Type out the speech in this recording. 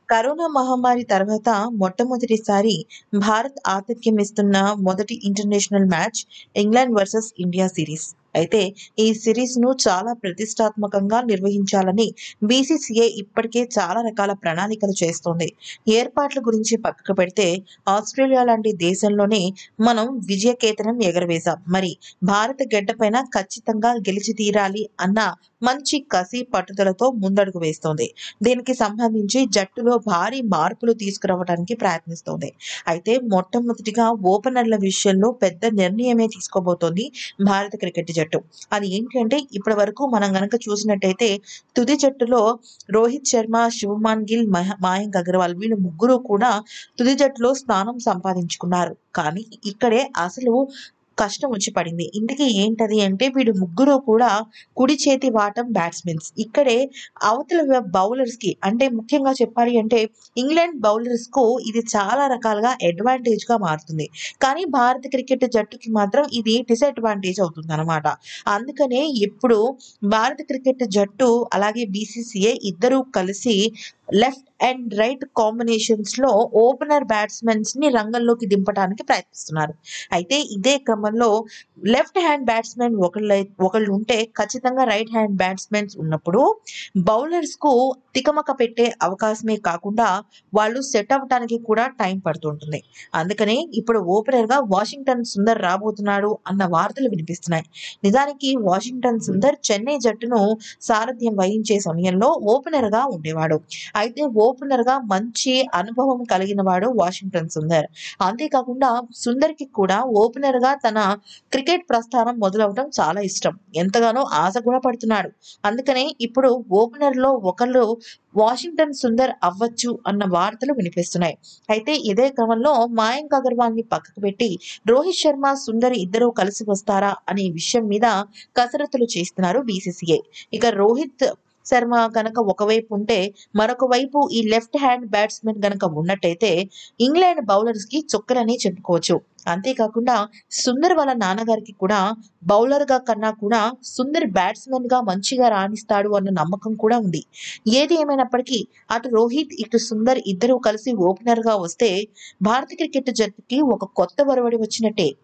corona మహమ్మారి తర్వాత మొట్టమొదటిసారి భారత్ ఆతిథ్యం ఇస్తున్న మొదటి international match England versus India series అయితే ఈ సిరీస్ ను చాలా ప్రతిష్టాత్మకంగా నిర్వహించాలని బీసీసీఐ ఇప్పటికే చాలా రకాల ప్రణాళికలు చేస్తోంది ఏర్పాట్ల గురించి పక్కకు పెడితే ఆస్ట్రేలియా లాంటి దేశంలోనే మనం విజయకేతనం ఎగరవేశాం మరి భారత గడ్డపైన ఖచ్చితంగా గెలిచి తీరాలి అన్న మంచి కసి పట్టుదలతో ముందడుగు వేస్తోంది దీనికి సంబంధించి జట్టులో భారీ మార్పులు తీసుకురావడానికి ప్రయత్నిస్తోంది అయితే మొట్టమొదటిగా ఓపెనర్ల విషయంలో పెద్ద నిర్ణయమే తీసుకోబోతోంది భారత క్రికెట్ జట్టు అది ఏంటంటే ఇప్పటి వరకు మనం గనక చూసినట్టయితే తుది జట్టులో రోహిత్ శర్మ శుభమాన్ గిల్ మహ- మాయాంక్ అగర్వాల్ వీళ్ళు ముగ్గురు కూడా తుది జట్టులో స్థానం సంపాదించుకున్నారు కానీ ఇక్కడే అసలు కష్టం వచ్చి పడింది ఇందుకే ఏంటది అంటే వీడు ముగ్గురు కూడా కుడి చేతి వాటం బ్యాట్స్మెన్స్ ఇక్కడే అవతల బౌలర్స్ కి అంటే ముఖ్యంగా చెప్పాలి అంటే ఇంగ్లాండ్ బౌలర్స్ కు ఇది చాలా రకాలుగా అడ్వాంటేజ్ గా మారుతుంది కానీ భారత క్రికెట్ జట్టుకి మాత్రం ఇది డిసడ్వాంటేజ్ అవుతుంది అనమాట అందుకనే ఇప్పుడు భారత క్రికెట్ జట్టు అలాగే బీసీసీఐ ఇద్దరూ కలిసి లెఫ్ట్ అండ్ రైట్ కాంబినేషన్స్ లో ఓపెనర్ బ్యాట్స్మెన్స్ ని రంగంలోకి దింపడానికి ప్రయత్నిస్తున్నారు అయితే ఇదే క్రమంలో లెఫ్ట్ హ్యాండ్ బ్యాట్స్మెన్ ఒకళ్ళు ఒకళ్ళు ఉంటే ఖచ్చితంగా రైట్ హ్యాండ్ బ్యాట్స్మెన్స్ ఉన్నప్పుడు బౌలర్స్ కు తికమక పెట్టే అవకాశమే కాకుండా వాళ్ళు సెట్ అవ్వడానికి కూడా టైం పడుతుంటుంది అందుకనే ఇప్పుడు ఓపెనర్ గా వాషింగ్టన్ సుందర్ రాబోతున్నాడు అన్న వార్తలు వినిపిస్తున్నాయి నిజానికి వాషింగ్టన్ సుందర్ చెన్నై జట్టును సారథ్యం వహించే సమయంలో ఓపెనర్ గా ఉండేవాడు అయితే ఓపెనర్ గా మంచి అనుభవం కలిగిన వాడు వాషింగ్టన్ సుందర్ అంతేకాకుండా సుందర్ కి కూడా ఓపెనర్ గా తన క్రికెట్ ప్రస్థానం మొదలవడం చాలా ఇష్టం ఎంతగానో ఆశ కూడా పడుతున్నాడు అందుకనే ఇప్పుడు ఓపెనర్ లో ఒకళ్ళు వాషింగ్టన్ సుందర్ అవ్వచ్చు అన్న వార్తలు వినిపిస్తున్నాయి అయితే ఇదే క్రమంలో మాయాంక్ అగర్వాల్ ని పక్కకు పెట్టి రోహిత్ శర్మ సుందర్ ఇద్దరూ కలిసి వస్తారా అనే విషయం మీద కసరత్తులు చేస్తున్నారు బీసీసీఐ ఇక రోహిత్ శర్మ గనక ఒకవైపు ఉంటే మరొక వైపు ఈ లెఫ్ట్ హ్యాండ్ బ్యాట్స్మెన్ గనక ఉన్నట్టయితే ఇంగ్లాండ్ బౌలర్స్ కి చుక్కలని చెప్పుకోవచ్చు అంతేకాకుండా సుందర్ వాళ్ళ నాన్నగారికి కూడా బౌలర్ గా కన్నా కూడా సుందర్ బ్యాట్స్మెన్ గా మంచిగా రాణిస్తాడు అన్న నమ్మకం కూడా ఉంది ఏది ఏమైనప్పటికీ అటు రోహిత్ ఇటు సుందర్ ఇద్దరూ కలిసి ఓపెనర్ గా వస్తే భారత క్రికెట్ జట్టుకి ఒక కొత్త ఒరవడి వచ్చినట్టే